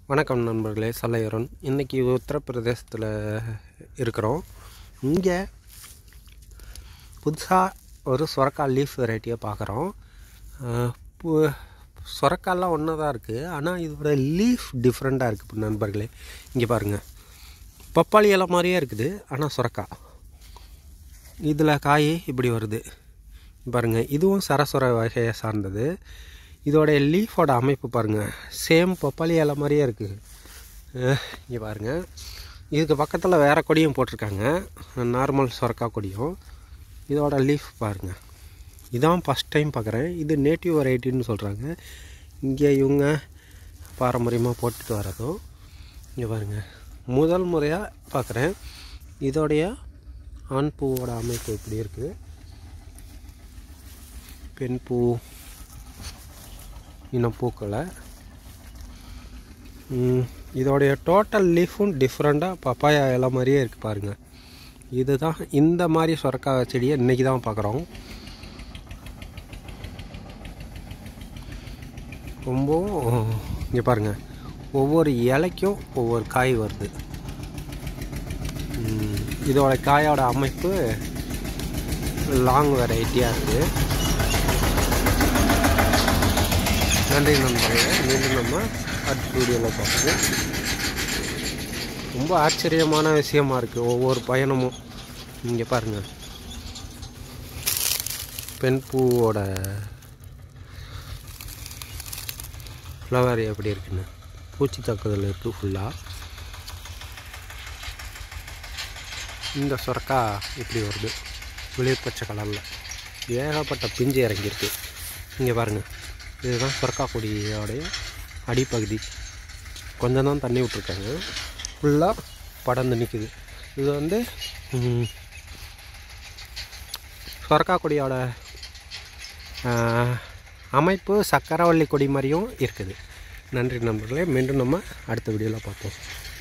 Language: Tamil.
வணக்கம் நண்பர்களே சலையரன் இன்றைக்கி உத்தரப்பிரதேசத்தில் இருக்கிறோம் இங்கே புதுசாக ஒரு சொரக்காய் லீஃப் வெரைட்டியை பார்க்குறோம் சொரக்காயெல்லாம் ஒன்றா தான் இருக்குது ஆனால் இதோட லீஃப் டிஃப்ரெண்ட்டாக இருக்குது இப்போ நண்பர்களே இங்கே பாருங்கள் பப்பாளி இலை மாதிரியே இருக்குது ஆனால் சொரக்காய் இதில் காய் இப்படி வருது பாருங்கள் இதுவும் சரசொர வகையை சார்ந்தது இதோடைய லீஃபோட அமைப்பு பாருங்கள் சேம் பப்பாளி இலை மாதிரியே இருக்குது இங்கே பாருங்கள் இதுக்கு பக்கத்தில் வேறு கொடியும் போட்டிருக்காங்க நார்மல் சொரக்காய் கொடியும் இதோட லீஃப் பாருங்கள் இதான் ஃபஸ்ட் டைம் பார்க்குறேன் இது நேட்டிவ் வெரைட்டின்னு சொல்கிறாங்க இங்கே இவங்க பாரம்பரியமாக போட்டுட்டு வரதும் இங்கே பாருங்கள் முதல் முறையாக பார்க்குறேன் இதோடைய ஆண் பூவோட அமைப்பு இப்படி இருக்குது பெண் பூ இன்னும் பூக்களை ம், இதோடைய டோட்டல் லீஃபும் டிஃப்ரெண்ட்டாக பப்பாயா இலை மாதிரியே இருக்குது பாருங்கள் இதுதான் இந்த மாதிரி சொரக்காய் செடியை இன்றைக்கி தான் பார்க்குறோம் ரொம்பவும் இங்கே பாருங்கள் ஒவ்வொரு இலைக்கும் ஒவ்வொரு காய் வருது ம், இதோட காயோட அமைப்பு லாங் வெரைட்டியாக இருக்குது நன்றி நண்பர்களே மீண்டும் நம்ம அடுத்த வீடியோவில் பார்ப்போம் ரொம்ப ஆச்சரியமான விஷயமா இருக்குது ஒவ்வொரு பயணமும் இங்கே பாருங்கள் பெண் பூவோட ஃப்ளவர் எப்படி இருக்குன்னு பூச்சி தாக்குதல் இருக்குது ஃபுல்லாக இந்த சொரக்கா இப்படி வருது வெளிர் பச்சை கலரில் ஏகப்பட்ட பிஞ்சு இறங்கியிருக்கு இங்கே பாருங்கள் இதுதான் சொரக்கா கொடியோடைய அடிப்பகுதி கொஞ்சம் தான் தண்ணி விட்ருக்காங்க ஃபுல்லாக படர்ந்து நிற்குது இது வந்து ம், சொரக்கா கொடியோட ஆ, அமைப்பு சக்கரவள்ளி கொடி மாதிரியும் இருக்குது நன்றி நண்பர்களே மீண்டும் நம்ம அடுத்த வீடியோவில் பார்ப்போம்